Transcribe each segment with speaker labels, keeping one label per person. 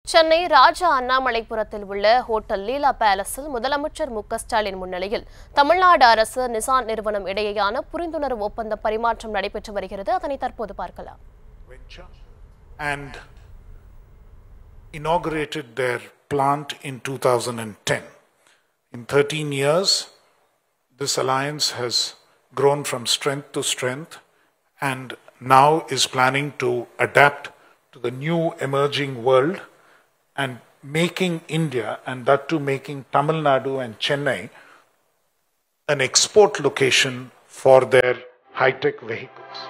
Speaker 1: சென்னை ராஜா அண்ணாமலைபுரத்தில் உள்ள ஹோட்டல் லீலா பேலஸில் முதலமைச்சர் மு க ஸ்டாலின் முன்னிலையில் தமிழ்நாடு அரசு நிசான் நிறுவனம் இடையேயான புரிந்துணர்வு ஒப்பந்த பரிமாற்றம் நடைபெற்று வருகிறது அதனை தற்போது பார்க்கலாம்
Speaker 2: venture and inaugurated their plant in 2010. In 13 years, this alliance has grown from strength to strength and now is planning to adapt to the new emerging world and making India, and that too making Tamil Nadu and Chennai an export location for their high tech vehicles.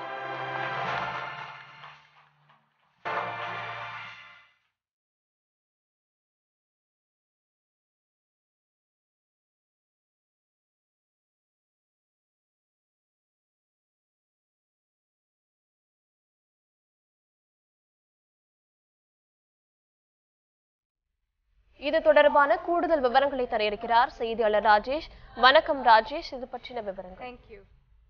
Speaker 1: இது தொடர்பான கூடுதல் விவரங்களை தர இருக்கிறார் செய்தியாளர் ராஜேஷ் வணக்கம் ராஜேஷ் இது பற்றின விவரங்கள்
Speaker 3: Thank you.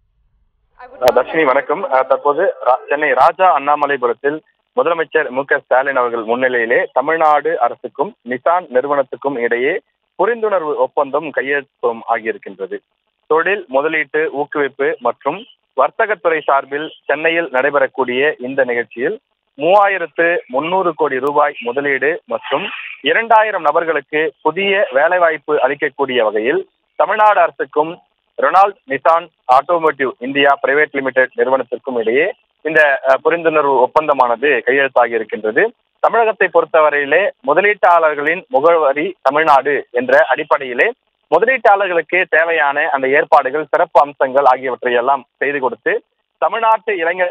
Speaker 4: அஹ் தர்ஷினி வணக்கம் அஹ் தற்போது ரா- சென்னை ராஜா அண்ணாமலைபுரத்தில் முதலமைச்சர் மு க ஸ்டாலின் அவர்கள் முன்னிலையிலே தமிழ்நாடு அரசுக்கும் நிசான் நிறுவனத்துக்கும் இடையே புரிந்துணர்வு ஒப்பந்தம் கையெழுத்தும் ஆகியிருக்கின்றது தொழில் முதலீட்டு ஊக்குவிப்பு மற்றும் வர்த்தகத்துறை சார்பில் சென்னையில் நடைபெறக்கூடிய இந்த நிகழ்ச்சியில் மூவாயிரத்து முன்னூறு கோடி ரூபாய் முதலீடு மற்றும் இரண்டாயிரம் நபர்களுக்கு புதிய வேலைவாய்ப்பு அளிக்கக்கூடிய வகையில் தமிழ்நாடு அரசுக்கும் Renault Nissan automotive India private limited நிறுவனத்திற்கும் இடையே இந்த அஹ், புரிந்துணர்வு ஒப்பந்தமானது கையெழுத்தாகி இருக்கின்றது தமிழகத்தை பொறுத்தவரையிலே முதலீட்டாளர்களின் முகவரி தமிழ்நாடு என்ற அடிப்படையிலே முதலீட்டாளர்களுக்கு தேவையான அந்த ஏற்பாடுகள் சிறப்பு அம்சங்கள் ஆகியவற்றை எல்லாம் செய்து கொடுத்து தமிழ்நாட்டு இளைஞர்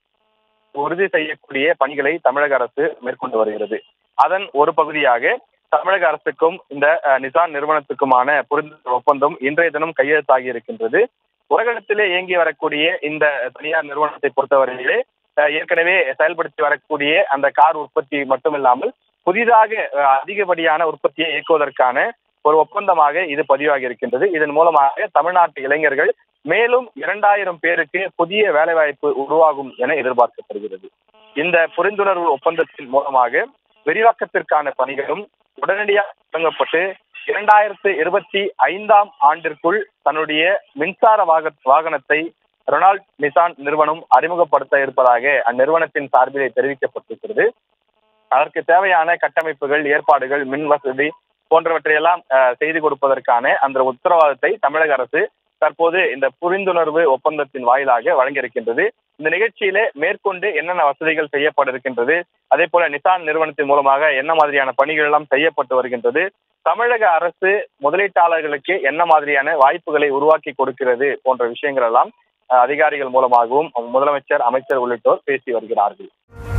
Speaker 4: உறுதி செய்யக்கூடிய பணிகளை தமிழக அரசு மேற்கொண்டு வருகிறது அதன் ஒரு பகுதியாக தமிழக அரசுக்கும் இந்த அஹ், நிசான் நிறுவனத்துக்குமான புரிந்துணர்வு ஒப்பந்தம் இன்றைய தினம் கையெழுத்தாகி இருக்கின்றது உலகத்திலே இயங்கி வரக்கூடிய இந்த தனியார் நிறுவனத்தை பொறுத்தவரையிலே அஹ், ஏற்கனவே செயல்படுத்தி வரக்கூடிய அந்த கார் உற்பத்தி மட்டுமில்லாமல் புதிதாக அஹ், அதிகப்படியான உற்பத்தியை இயக்குவதற்கான ஒரு ஒப்பந்தமாக இது பதிவாகி இருக்கின்றது இதன் மூலமாக தமிழ்நாட்டு இளைஞர்கள் மேலும் இரண்டாயிரம் பேருக்கு புதிய வேலைவாய்ப்பு உருவாகும் என எதிர்பார்க்கப்படுகிறது இந்த புரிந்துணர்வு ஒப்பந்தத்தின் மூலமாக விரிவாக்கத்திற்கான பணிகளும் உடனடியாக தொடங்கப்பட்டு இரண்டாயிரத்து இருபத்தி ஐந்தாம் ஆண்டிற்குள் தன்னுடைய மின்சார வாக வாகனத்தை ரொனால்ட் நிசான் நிறுவனம் அறிமுகப்படுத்த இருப்பதாக அந்நிறுவனத்தின் சார்பிலே தெரிவிக்கப்பட்டிருக்கிறது அதற்கு தேவையான கட்டமைப்புகள் ஏற்பாடுகள் மின் வசதி போன்றவற்றையெல்லாம் அஹ், செய்து கொடுப்பதற்கான அந்த உத்தரவாதத்தை தமிழக அரசு தற்போது இந்த புரிந்துணர்வு ஒப்பந்தத்தின் வாயிலாக வழங்கியிருக்கின்றது இந்த நிகழ்ச்சியிலே மேற்கொண்டு என்னென்ன வசதிகள் செய்யப்பட இருக்கின்றது அதே போல நிசான் நிறுவனத்தின் மூலமாக என்ன மாதிரியான பணிகள் எல்லாம் செய்யப்பட்டு வருகின்றது தமிழக அரசு முதலீட்டாளர்களுக்கு என்ன மாதிரியான வாய்ப்புகளை உருவாக்கி கொடுக்கிறது போன்ற விஷயங்கள் எல்லாம் அஹ், அதிகாரிகள் மூலமாகவும் முதலமைச்சர் அமைச்சர் உள்ளிட்டோர் பேசி வருகிறார்கள்